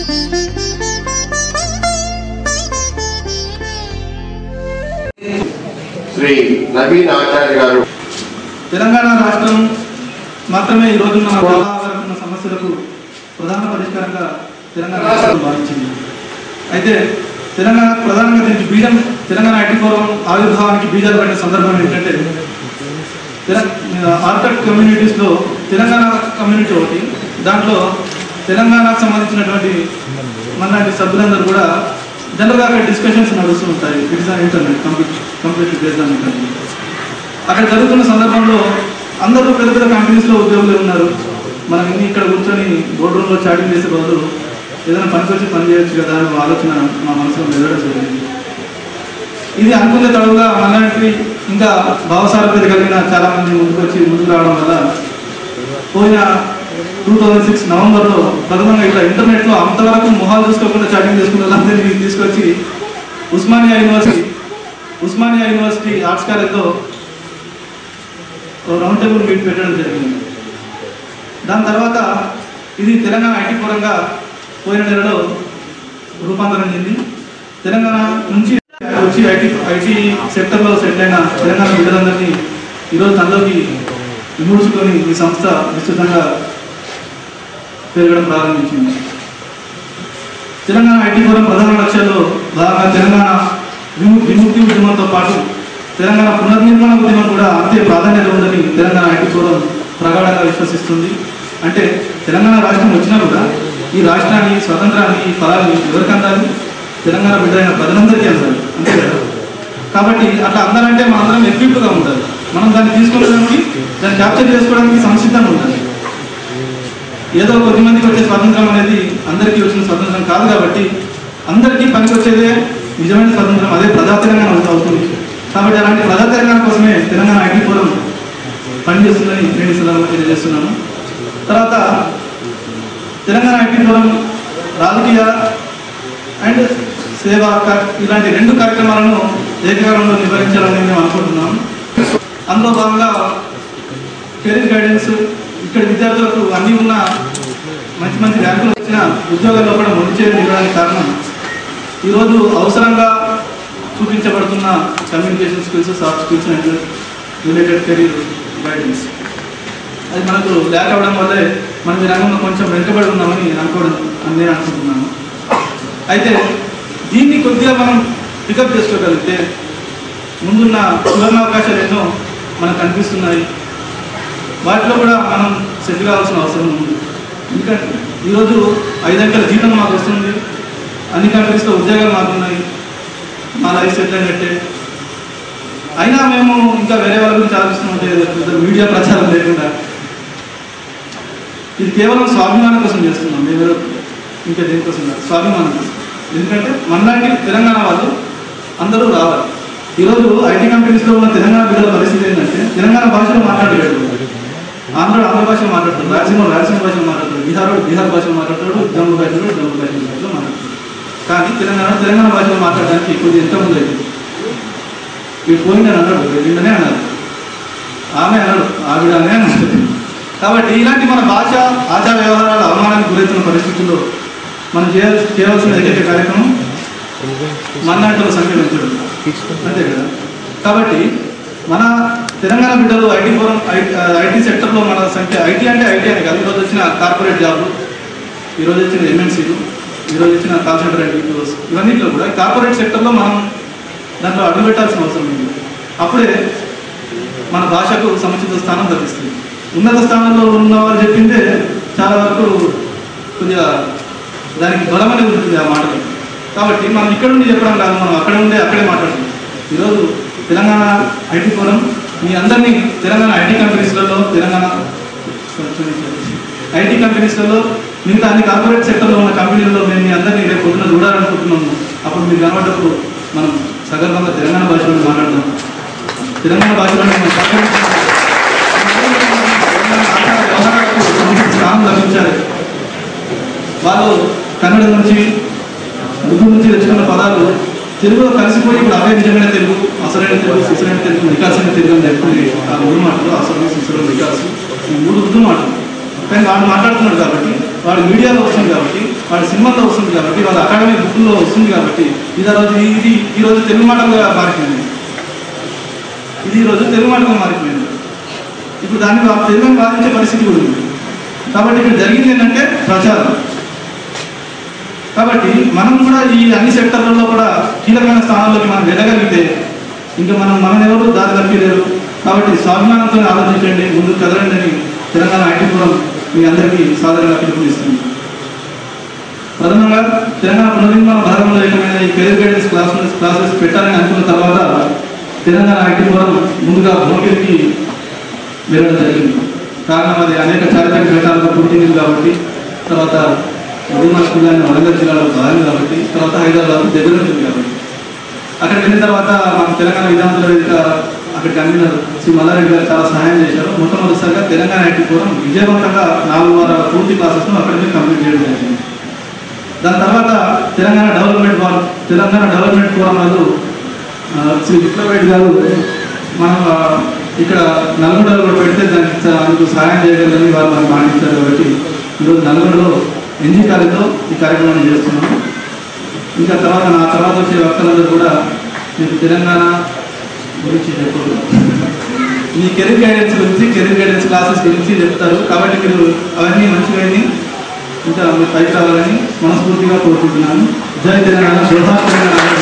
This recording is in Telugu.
శ్రీ నవీన్ ఆచార్య గారు తెలంగాణ రాష్ట్రం మాత్రమే ఈ రోజు మన ఉన్న సమస్యలకు ప్రధాన పరిష్కారంగా తెలంగాణ రాష్ట్రం భావించింది అయితే తెలంగాణ ప్రధానంగా దీనికి బీజం తెలంగాణ ఐటీ ఫోరం ఆవిర్భావానికి బీజాలు పడిన సందర్భం ఏంటంటే ఆర్కట్ కమ్యూనిటీస్లో తెలంగాణ కమ్యూనిటీ ఒకటి దాంట్లో తెలంగాణకు సంబంధించినటువంటి మనలాంటి సభ్యులందరూ కూడా జనరల్గా అక్కడ డిస్కషన్స్ నడుస్తూ ఉంటాయి it's on internet complete complete based on internet అక్కడ జరుగుతున్న సందర్భంలో అందరూ పెద్ద పెద్ద కంపెనీస్లో ఉద్యోగులు ఉన్నారు మనం ఇన్ని ఇక్కడ కూర్చొని బోర్డు రూమ్లో చాటింగ్ చేసే బదులు ఏదైనా పనికి వచ్చి పని చేయొచ్చు కదా అనే ఆలోచన మా మనసులో మెదడడం జరిగింది ఇది అనుకునే తడుగా మనలాంటి ఇంకా భావసారథ్యత కలిగిన చాలా మంది ముందుకు వచ్చి ముందుకు రావడం వల్ల పోయిన టూ థౌజండ్ సిక్స్ నవంబర్లో ప్రథమంగా ఇట్లా ఇంటర్నెట్లో అంతవరకు మొహాలు చూసుకోకుండా చాటింగ్ చేసుకున్న వాళ్ళందరినీ తీసుకొచ్చి Osmania university Osmania university arts కాలేజ్లో రౌండ్ టేబుల్ మీట్ పెట్టడం జరిగింది దాని తర్వాత ఇది తెలంగాణ ఐటీ పరంగా పోయిన నెలలో రూపాంతరం చెంది తెలంగాణ నుంచి వచ్చి ఐటీ ఐటీ సెక్టర్లో సెటిల్ అయిన తెలంగాణ బిడ్డలందరినీ ఈరోజు తనలోకి విమూర్చుకొని ఈ సంస్థ విస్తృతంగా పెరగడం ప్రారంభించింది తెలంగాణ ఐటీ ఫోరం ప్రధాన లక్ష్యాల్లో భాగంగా తెలంగాణ విము విముక్తి ఉద్యమంతో పాటు తెలంగాణ పునర్నిర్మాణ ఉద్యమం కూడా అంతే ప్రాధాన్యత ఉందని తెలంగాణ ఐటీ ఫోరం ప్రగాఢంగా విశ్వసిస్తుంది అంటే తెలంగాణ రాష్ట్రం వచ్చినా కూడా ఈ రాష్ట్రాన్ని స్వతంత్రాన్ని ఈ ఫలాన్ని ఎవరికి అందాలి తెలంగాణ బిడ్డైన ప్రజలందరికీ అందాలి అంతే కదా కాబట్టి అట్లా అందాలంటే మనందరం ఎక్విప్గా ఉండాలి మనం దాన్ని తీసుకోవడానికి దాన్ని క్యాప్చర్ చేసుకోవడానికి సంసిద్ధంగా ఉండాలి ఏదో కొద్ది మందికి వచ్చే స్వాతంత్రం అనేది అందరికీ వచ్చిన స్వాతంత్రం కాదు కాబట్టి అందరికీ పనికి వచ్చేదే నిజమైన స్వాతంత్రం అదే ప్రజా తెలంగాణ అవుతూ అవుతుంది కాబట్టి అలాంటి ప్రజా తెలంగాణ కోసమే తెలంగాణ ఐటీ ఫోరం పనిచేస్తుందని నేను ఈ సందర్భంగా తెలియజేస్తున్నాను తర్వాత తెలంగాణ ఐటీ ఫోరం రాజకీయ అండ్ సేవా కా- ఇలాంటి రెండు కార్యక్రమాలను ఏకకాలంలో నిర్వహించాలని మేము అనుకుంటున్నాం అందులో భాగంగా కెరీర్ గైడెన్స్ ఇక్కడ విద్యార్థులకు అన్నీ ఉన్న మంచి మంచి ర్యాంకులు వచ్చిన ఉద్యోగాల్లో కూడా మొదటి చేరి నిలవడానికి కారణం ఈరోజు అవసరంగా చూపించబడుతున్న communication skills soft skills and related career guidance అది మనకు ల్యాక్ అవ్వడం వల్లే మనం ఈ రంగంలో కొంచెం వెనుకబడి ఉన్నామని అనుకోవడం అని నేను అనుకుంటున్నాను అయితే దీన్ని కొద్దిగా మనం పికప్ చేసుకోగలిగితే ముందున్న సువర్ణ అవకాశాలు ఎన్నో మనకు కనిపిస్తున్నాయి వాటిలో కూడా మనం సెటిల్ కావాల్సిన అవసరం ఉంది ఎందుకంటే ఈరోజు ఐదు అంకెల జీతం మాకు వస్తుంది అన్ని కంట్రీస్లో ఉద్యోగాలు మాకున్నాయి మా లైఫ్ సెటిల్ అయినట్టే అయినా మేము ఇంకా వేరే వాళ్ళ గురించి ఆలోచిస్తుంటే పెద్ద మీడియా ప్రచారం లేకుండా ఇది కేవలం స్వాభిమానం కోసం చేస్తున్నాం మేము ఏదో ఇంకా దేనికోసం కాదు స్వాభిమానం కోసం ఎందుకంటే మనలాంటి తెలంగాణ వాళ్ళు అందరూ రావాలి ఈరోజు ఐటీ కంపెనీస్లో ఉన్న తెలంగాణ బిడ్డల పరిస్థితి ఏంటంటే తెలంగాణ భాషలో మాట్లాడలేడు ఆంధ్ర ఆంధ్ర భాషలో మాట్లాడతాడు రాయలసీమ రాయలసీమ భాషలో మాట్లాడతాడు బీహార్ బీహార్ భాషలో మాట్లాడతాడు జమ్మూ కాశ్మీర్ జమ్మూ కాశ్మీర్ భాషలో మాట్లాడతాడు కానీ తెలంగాణ తెలంగాణ భాషలో మాట్లాడడానికి కొద్దిగా ఎంత ముందు అయితే వీడు పోయింది అని అన్నాడు వీళ్ళనే అన్నారు ఆమె అన్నాడు ఆవిడ అనే అన్నాడు కాబట్టి ఇలాంటి మన భాష ఆచార వ్యవహారాల అవమానానికి గురవుతున్న పరిస్థితుల్లో మనం చేయాల్సి చేయవలసిన ఏకైక కార్యక్రమం మన్నాటిలో సంఖ్య పెంచడం అంతే కదా కాబట్టి మన తెలంగాణ బిడ్డలు ఐటీ ఫోరం ఐటీ సెక్టర్లో మన సంఖ్య ఐటీ అంటే ఐటీ అని కాదు ఈరోజు వచ్చిన కార్పొరేట్ జాబ్లు ఈరోజు వచ్చిన ఎంఎన్సీలు ఈరోజు వచ్చిన కాల్ సెంటర్ ఎంపీఓస్ ఇవన్నిట్లో కూడా కార్పొరేట్ సెక్టర్లో మనం దాంట్లో అడుగు పెట్టాల్సిన అవసరం ఉంది అప్పుడే మన భాషకు సముచిత స్థానం లభిస్తుంది ఉన్నత స్థానంలో ఉన్న వాళ్ళు చెప్పిందే చాలా వరకు కొద్దిగా దానికి బలమని ఉంటుంది ఆ మాటలు కాబట్టి మనం ఇక్కడ నుండి చెప్పడం కాదు మనం అక్కడ ఉండే అక్కడే మాట్లాడుతున్నాం ఈరోజు తెలంగాణ ఐటీ ఫోరం మీ అందరినీ తెలంగాణ ఐటీ కంపెనీస్లలో తెలంగాణ ఐటీ కంపెనీస్లలో మిగతా అన్ని కార్పొరేట్ సెక్టర్లో ఉన్న కంపెనీలలో మేము మీ అందరినీ రేపు పొద్దున చూడాలనుకుంటున్నాము అప్పుడు మీరు కనబడ్డప్పుడు మనం సగర్వంగా తెలంగాణ భాషలో మాట్లాడదాం తెలంగాణ భాషలో మనం సహకరించాలి. తెలంగాణ ఆచార వ్యవహారాలకు సముచిత స్థానం లభించాలి వాళ్ళు కన్నడ నుంచి ఉర్దూ నుంచి తెచ్చుకున్న పదాలు తెలుగులో కలిసిపోయి ఇప్పుడు అవే నిజమైన తెలుగు అసలైన తెలుగు సిసలైన తెలుగు వికాసమైన తెలుగు అని చెప్తుంది ఆ మూడు మాటలు అసలు సిసలు వికాసం ఈ మూడు ఉర్దూ మాటలు కానీ వాడు మాట్లాడుతున్నాడు కాబట్టి వాడు మీడియాలో వస్తుంది కాబట్టి వాళ్ళ సినిమాలో వస్తుంది కాబట్టి వాళ్ళ అకాడమీ బుక్లో వస్తుంది కాబట్టి ఇది ఆ రోజు ఇది ఈ రోజు తెలుగు మాటలుగా మారిపోయింది ఇది ఈ రోజు తెలుగు మాటలుగా మారిపోయింది ఇప్పుడు దాన్ని వా- తెలుగుని వాదించే పరిస్థితి కూడా ఉంది కాబట్టి ఇక్కడ జరిగింది ఏంటంటే ప్రచారం కాబట్టి మనం కూడా ఈ అన్ని సెక్టర్లలో కూడా కీలకమైన స్థానాల్లోకి మనం వెళ్ళగలిగితే ఇంకా మనం మనం ఎవరు దారి తప్పిలేరు కాబట్టి స్వాభిమానంతో ఆలోచించండి ముందుకు కదలండి అని తెలంగాణ ఐటీ ఫోరం మీ అందరికీ సాధారణంగా పిలుపునిస్తుంది ప్రథమంగా తెలంగాణ పునర్నిర్మాణ భాగంలో ఏకమైన ఈ కెరీర్ గైడెన్స్ క్లాసెస్ క్లాసెస్ పెట్టాలని అనుకున్న తర్వాత తెలంగాణ ఐటీ ఫోరం ముందుగా భోగిరికి వెళ్ళడం జరిగింది కారణం అది అనేక చారిత్రక ఘట్టాలకు పుట్టింది కాబట్టి తర్వాత ఉద్యమ స్కూల్ వరంగల్ జిల్లాలో భాగం కాబట్టి తర్వాత హైదరాబాద్ దగ్గర ఉంటుంది కాబట్టి అక్కడికి వెళ్ళిన తర్వాత మాకు తెలంగాణ విధానంలో వేదిక అక్కడికి అందినారు శ్రీ మల్లారెడ్డి గారు చాలా సహాయం చేశారు మొట్టమొదటిసారిగా తెలంగాణ ఐటీ ఫోరం విజయవంతంగా నాలుగు వారాల పూర్తి క్లాసెస్ను అక్కడికి కంప్లీట్ చేయడం జరిగింది దాని తర్వాత Telangana development forum Telangana development forum వాళ్ళు ఆ, శ్రీ విప్లవరెడ్డి గారు మనం ఆ, ఇక్కడ నల్గొండలో కూడా పెడితే దానికి స- అందుకు సహాయం చేయగలని వారు మనకు మాటించారు కాబట్టి ఈరోజు నల్గొండలో ఎన్జీ కాలేజ్లో ఈ కార్యక్రమాన్ని చేస్తున్నాం ఇంకా తర్వాత నా తర్వాత వచ్చే వక్తలందరూ కూడా మీకు తెలంగాణ గురించి చెప్పరు మీ కెరీర్ గైడెన్స్ గురించి కెరీర్ గైడెన్స్ క్లాసెస్ గురించి చెప్తారు కాబట్టి మీరు అవన్నీ మంచిగా విని ఇంకా మీరు పైకి రావాలని మనస్ఫూర్తిగా కోరుకుంటున్నాను జై తెలంగాణ జోహార్ తెలంగాణ